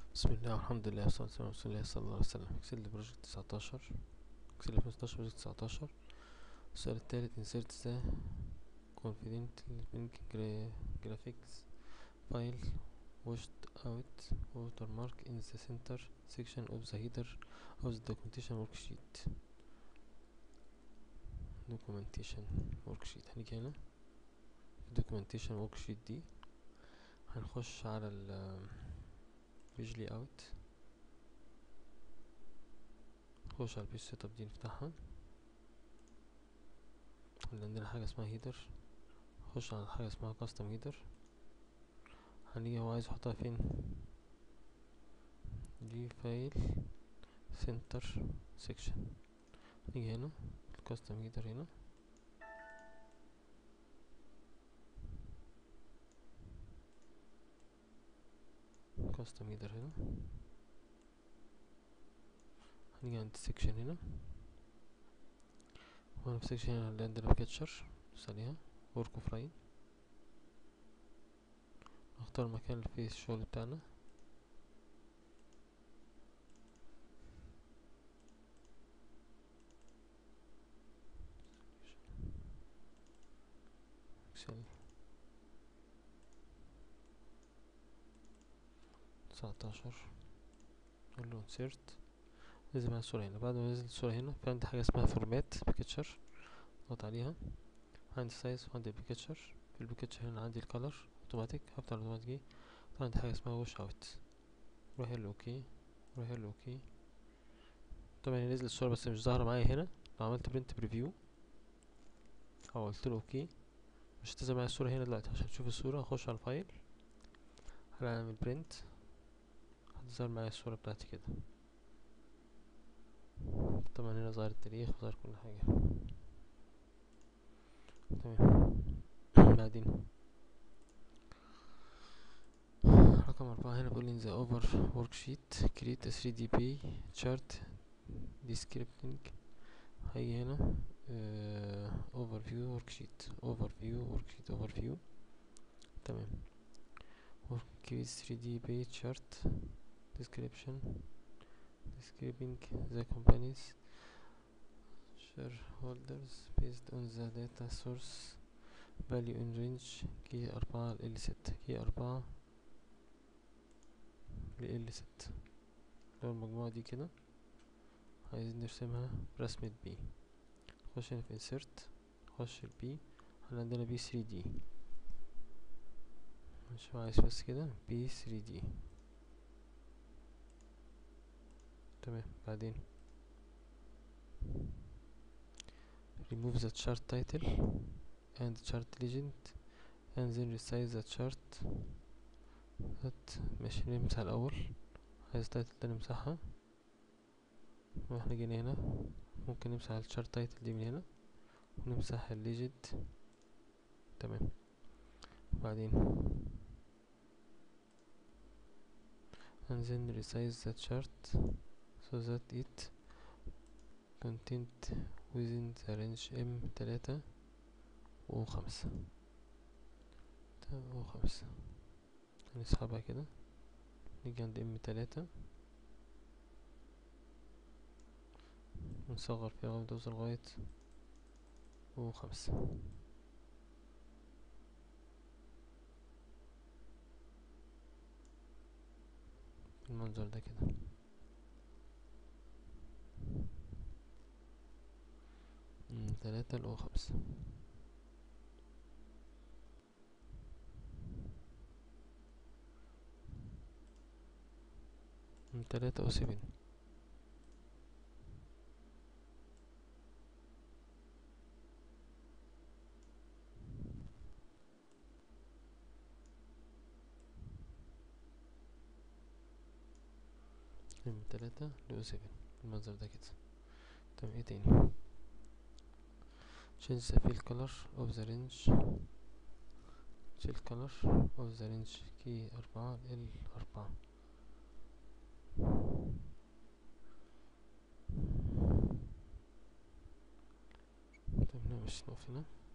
بسم الله والحمد لله والصلاة والسلام على رسول الله صلى الله عليه وسلم اكسل بروجكت تسعتاشر اكسل الفين وستاشر بروجكت تسعتاشر السؤال التالت insert the confident link gra- graphics file washed out watermark in the center section of the header of the documentation worksheet documentation worksheet هنيجي هنا في documentation worksheet دي هنخش على ال page layout نخش على البيج سيت اب دي نفتحها اللي عندنا حاجة اسمها هيدر نخش على حاجة اسمها custom header هنيجي هو عايز يحطها فين دي فايل center section نيجي هنا custom header هنا custom header هنا هنيجي عند section هنا وهنا في section هنا اللي عندنا picture ندوس عليها work offline نختار المكان اللي فيه الشغل بتاعنا excel تسعتاشر نقول له insert نزل معايا الصورة هنا بعد ما نزل الصورة هنا في عندي حاجة اسمها فورمات بيكتشر اضغط عليها عندي سايز وعندي البيكتشر في البيكتشر هنا عندي الكالر اوتوماتيك هفتح اوتوماتيك طبعا عندي حاجة اسمها وش اوت روح له اوكي روح له اوكي طبعا هي نزلت الصورة بس مش ظاهرة معايا هنا لو عملت برنت بريفيو او قلت له اوكي مش هتظهر معايا الصورة هنا دلوقتي عشان تشوف الصورة هخش على الفايل هنعمل برنت هتظهر معايا الصورة بتاعتي كده طبعا هنا ظاهر التاريخ وظاهر كل حاجة تمام بعدين رقم أربعة هنا بيقول in the over worksheet create a 3dp chart descripting هيجي هنا uh, overview worksheet overview worksheet overview تمام create 3dp chart description describing the company's shareholders based on the data source value in range كي أربعة ل ستة كي أربعة ل ستة لو المجموعة دي كده عايزين نرسمها برسمة بي نخش هنا في insert نخش البي احنا عندنا بي 3 دي مش عايز بس كده بي 3 دي تمام بعدين remove the chart title and chart legend and then resize the chart that ماشي نمسح الأول عايز تايتل ده نمسحها واحنا جينا هنا ممكن نمسح الشارت تايتل دي من هنا ونمسح الليجند تمام بعدين and then resize the chart so that it content within the range M تلاتة و خمسة و خمسة هنسحبها كده نيجي عند M تلاتة ونصغر فيها لغاية توصل لغاية و خمسة المنظر ده كده من تلاتة لأو خمسة من تلاتة أو سبعين من تلاتة لأو سبعين المنظر ده كده طب ايه تاني change the fill color of the range fill color of the range كي أربعة ل أربعة طب هنا مش نقف هنا